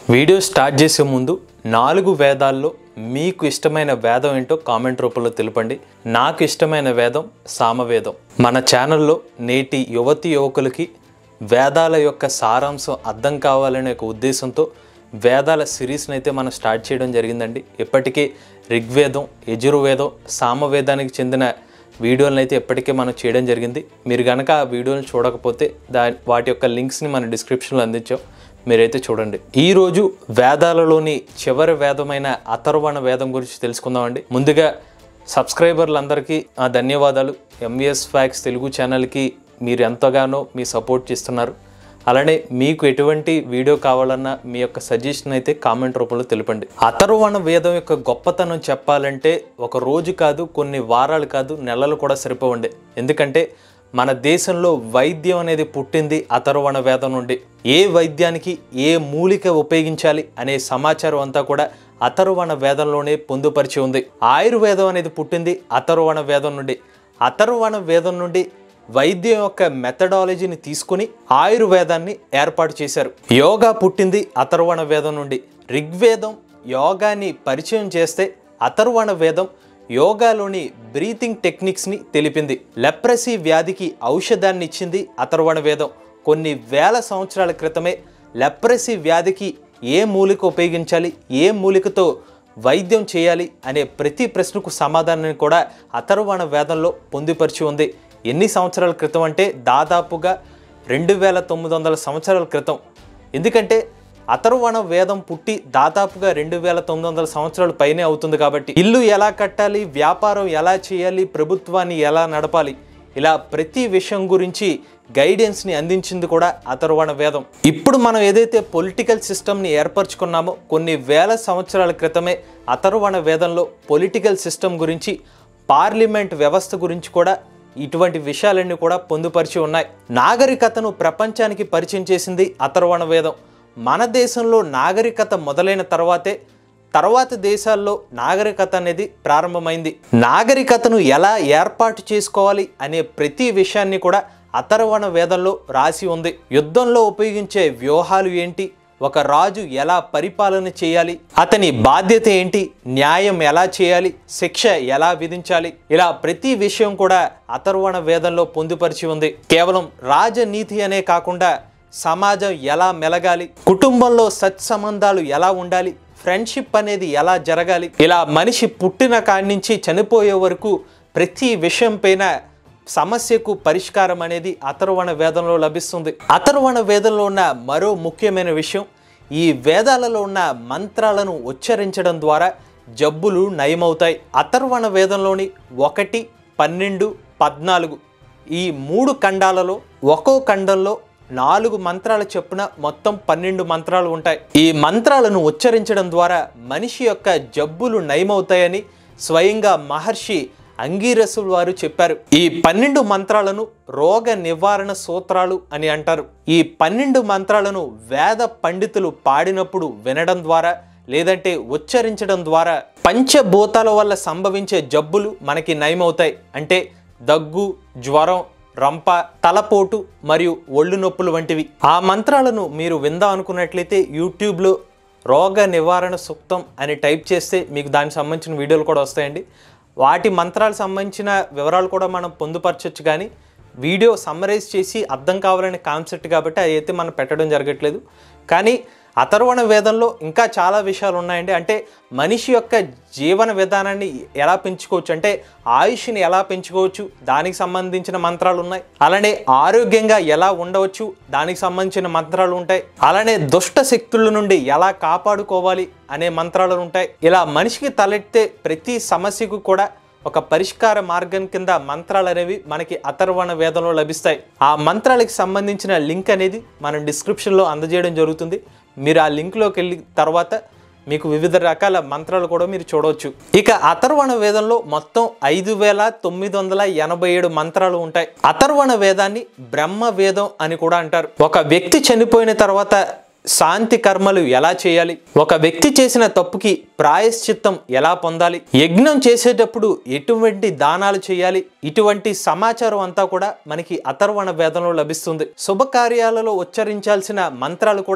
video start చేసే ముందు నాలుగు వేదాల్లో మీకు ఇష్టమైన వేదం ఏంటో కామెంట్ రూపంలో తెలపండి నాకు ఇష్టమైన వేదం సామవేదం మన ఛానల్లో నేటి యువతి యువకులకి వేదాల యొక్క సారాంశం అర్థం కావాలనే ఒక ఉద్దేశంతో వేదాల సిరీస్ని అయితే మనం స్టార్ట్ చేయడం జరిగిందండి ఇప్పటికే ఋగ్వేదం యజుర్వేదం సామవేదానికి చెందిన వీడియోలను అయితే ఇప్పటికే మనం చేయడం జరిగింది మీరు కనుక ఆ వీడియోని చూడకపోతే దా వాటి యొక్క లింక్స్ని మన డిస్క్రిప్షన్లో అందించాం మీరైతే చూడండి ఈరోజు వేదాలలోని చివరి వేదమైన అథర్వణ వేదం గురించి తెలుసుకుందామండి ముందుగా సబ్స్క్రైబర్లందరికీ ఆ ధన్యవాదాలు ఎంవిఎస్ ఫ్యాక్స్ తెలుగు ఛానల్కి మీరు ఎంతగానో మీ సపోర్ట్ చేస్తున్నారు అలానే మీకు ఎటువంటి వీడియో కావాలన్నా మీ యొక్క సజెషన్ అయితే కామెంట్ రూపంలో తెలపండి అథర్వణ వేదం యొక్క గొప్పతనం చెప్పాలంటే ఒక రోజు కాదు కొన్ని వారాలు కాదు నెలలు కూడా సరిపోవండి ఎందుకంటే మన దేశంలో వైద్యం అనేది పుట్టింది అథర్వణ వేదం నుండి ఏ వైద్యానికి ఏ మూలిక ఉపయోగించాలి అనే సమాచారం అంతా కూడా అథర్వణ వేదంలోనే పొందుపరిచి ఉంది ఆయుర్వేదం అనేది పుట్టింది అథర్వణ వేదం నుండి అథర్వణ వేదం నుండి వైద్యం యొక్క మెథడాలజీని తీసుకుని ఆయుర్వేదాన్ని ఏర్పాటు చేశారు యోగా పుట్టింది అథర్వణ వేదం నుండి ఋగ్వేదం యోగాని పరిచయం చేస్తే అథర్వణ వేదం యోగాలోని బ్రీతింగ్ టెక్నిక్స్ని తెలిపింది లెప్రసీ వ్యాధికి ఔషధాన్ని ఇచ్చింది అథర్వణ వేదం కొన్ని వేల సంవత్సరాల క్రితమే లెప్రసీ వ్యాధికి ఏ మూలిక ఉపయోగించాలి ఏ మూలికతో వైద్యం చేయాలి అనే ప్రతి ప్రశ్నకు సమాధానాన్ని కూడా అథర్వణ వేదంలో పొందుపరిచి ఉంది ఎన్ని సంవత్సరాల క్రితం అంటే దాదాపుగా రెండు వేల తొమ్మిది వందల సంవత్సరాల క్రితం ఎందుకంటే అథర్వణ వేదం పుట్టి దాదాపుగా రెండు వేల తొమ్మిది వందల సంవత్సరాల పైనే అవుతుంది కాబట్టి ఇల్లు ఎలా కట్టాలి వ్యాపారం ఎలా చేయాలి ప్రభుత్వాన్ని ఎలా నడపాలి ఇలా ప్రతి విషయం గురించి గైడెన్స్ని అందించింది కూడా అథర్వణ వేదం ఇప్పుడు మనం ఏదైతే పొలిటికల్ సిస్టమ్ని ఏర్పరచుకున్నామో కొన్ని వేల సంవత్సరాల క్రితమే అథర్వణ వేదంలో పొలిటికల్ సిస్టమ్ గురించి పార్లమెంట్ వ్యవస్థ గురించి కూడా ఇటువంటి విషయాలన్నీ కూడా పొందుపరిచి ఉన్నాయి నాగరికతను ప్రపంచానికి పరిచయం చేసింది అథర్వణ వేదం మన దేశంలో నాగరికత మొదలైన తర్వాతే తర్వాత దేశాల్లో నాగరికత అనేది ప్రారంభమైంది నాగరికతను ఎలా ఏర్పాటు చేసుకోవాలి అనే ప్రతి విషయాన్ని కూడా అథర్వణ వేదంలో రాసి ఉంది యుద్ధంలో ఉపయోగించే వ్యూహాలు ఏంటి ఒక రాజు ఎలా పరిపాలన చేయాలి అతని బాధ్యత ఏంటి న్యాయం ఎలా చేయాలి శిక్ష ఎలా విధించాలి ఇలా ప్రతి విషయం కూడా అథర్వణ వేదంలో పొందుపరిచి ఉంది కేవలం రాజనీతి అనే కాకుండా సమాజం ఎలా మెలగాలి కుటుంబంలో సత్సంబంధాలు ఎలా ఉండాలి ఫ్రెండ్షిప్ అనేది ఎలా జరగాలి ఇలా మనిషి పుట్టిన కాడి నుంచి చనిపోయే వరకు ప్రతి విషయం పైన సమస్యకు పరిష్కారం అనేది అథర్వణ వేదంలో లభిస్తుంది అథర్వణ వేదంలో ఉన్న మరో ముఖ్యమైన విషయం ఈ వేదాలలో ఉన్న మంత్రాలను ఉచ్చరించడం ద్వారా జబ్బులు నయమవుతాయి అథర్వణ వేదంలోని ఒకటి పన్నెండు పద్నాలుగు ఈ మూడు ఖండాలలో ఒక్కో ఖండంలో నాలుగు మంత్రాల చొప్పున మొత్తం పన్నెండు మంత్రాలు ఉంటాయి ఈ మంత్రాలను ఉచ్చరించడం ద్వారా మనిషి యొక్క జబ్బులు నయమవుతాయని స్వయంగా మహర్షి అంగీరసులు వారు చెప్పారు ఈ పన్నెండు మంత్రాలను రోగ నివారణ సూత్రాలు అని అంటారు ఈ పన్నెండు మంత్రాలను వేద పండితులు పాడినప్పుడు వినడం ద్వారా లేదంటే ఉచ్చరించడం ద్వారా పంచభూతాల వల్ల సంభవించే జబ్బులు మనకి నయమవుతాయి అంటే దగ్గు జ్వరం రంప తలపోటు మరియు ఒళ్ళు నొప్పులు వంటివి ఆ మంత్రాలను మీరు విందాం అనుకున్నట్లయితే యూట్యూబ్లో రోగ నివారణ సూక్తం అని టైప్ చేస్తే మీకు దానికి సంబంధించిన వీడియోలు కూడా వస్తాయండి వాటి మంత్రాలకు సంబంధించిన వివరాలు కూడా మనం పొందుపరచవచ్చు కానీ వీడియో సమ్మరైజ్ చేసి అర్థం కావాలనే కాన్సెప్ట్ కాబట్టి అది అయితే మనం పెట్టడం జరగట్లేదు కానీ అథర్వణ వేదంలో ఇంకా చాలా విషయాలు ఉన్నాయండి అంటే మనిషి యొక్క జీవన విధానాన్ని ఎలా పెంచుకోవచ్చు అంటే ఆయుష్ని ఎలా పెంచుకోవచ్చు దానికి సంబంధించిన మంత్రాలు ఉన్నాయి అలానే ఆరోగ్యంగా ఎలా ఉండవచ్చు దానికి సంబంధించిన మంత్రాలు ఉంటాయి అలానే దుష్ట శక్తుల నుండి ఎలా కాపాడుకోవాలి అనే మంత్రాలు ఉంటాయి ఇలా మనిషికి తలెత్తే ప్రతి సమస్యకు కూడా ఒక పరిష్కార మార్గం కింద మంత్రాలు అనేవి మనకి అథర్వణ వేదంలో లభిస్తాయి ఆ మంత్రాలకు సంబంధించిన లింక్ అనేది మనం డిస్క్రిప్షన్లో అందజేయడం జరుగుతుంది మీరు ఆ లింక్లోకి వెళ్ళిన తర్వాత మీకు వివిధ రకాల మంత్రాలు కూడా మీరు చూడవచ్చు ఇక అథర్వణ వేదంలో మొత్తం ఐదు వేల తొమ్మిది వందల ఎనభై ఏడు మంత్రాలు ఉంటాయి అథర్వణ వేదాన్ని బ్రహ్మ వేదం అని కూడా అంటారు ఒక వ్యక్తి చనిపోయిన తర్వాత శాంతి కర్మలు ఎలా చేయాలి ఒక వ్యక్తి చేసిన తప్పుకి ప్రాయశ్చిత్తం ఎలా పొందాలి యజ్ఞం చేసేటప్పుడు ఎటువంటి దానాలు చేయాలి ఇటువంటి సమాచారం అంతా కూడా మనకి అథర్వణ వేదంలో లభిస్తుంది శుభకార్యాలలో ఉచ్చరించాల్సిన మంత్రాలు కూడా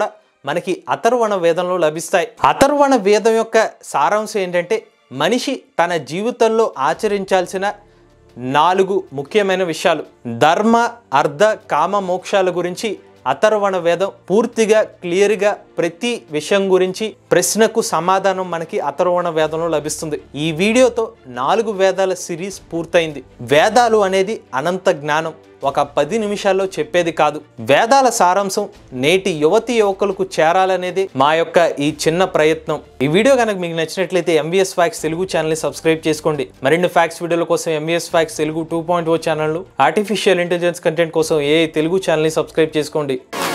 మనకి అథర్వణ వేదంలో లభిస్తాయి అథర్వణ వేదం యొక్క సారాంశం ఏంటంటే మనిషి తన జీవితంలో ఆచరించాల్సిన నాలుగు ముఖ్యమైన విషయాలు ధర్మ అర్ధ కామ మోక్షాల గురించి అథర్వణ వేదం పూర్తిగా క్లియర్గా ప్రతి విషయం గురించి ప్రశ్నకు సమాధానం మనకి అథర్వణ వేదంలో లభిస్తుంది ఈ వీడియోతో నాలుగు వేదాల సిరీస్ పూర్తయింది వేదాలు అనేది అనంత జ్ఞానం ఒక పది నిమిషాల్లో చెప్పేది కాదు వేదాల సారాంశం నేటి యువతి యువకులకు చేరాలనేది మా యొక్క ఈ చిన్న ప్రయత్నం ఈ వీడియో కనుక మీకు నచ్చినట్లయితే ఎంవిఎస్ ఫ్యాక్స్ తెలుగు ఛానల్ని సబ్స్క్రైబ్ చేసుకోండి మరిన్ని ఫ్యాక్స్ వీడియోల కోసం MVS facts Telugu two point O channel artificial intelligence content కోసం ఏ తెలుగు ఛానల్ని సబ్స్క్రైబ్ చేసుకోండి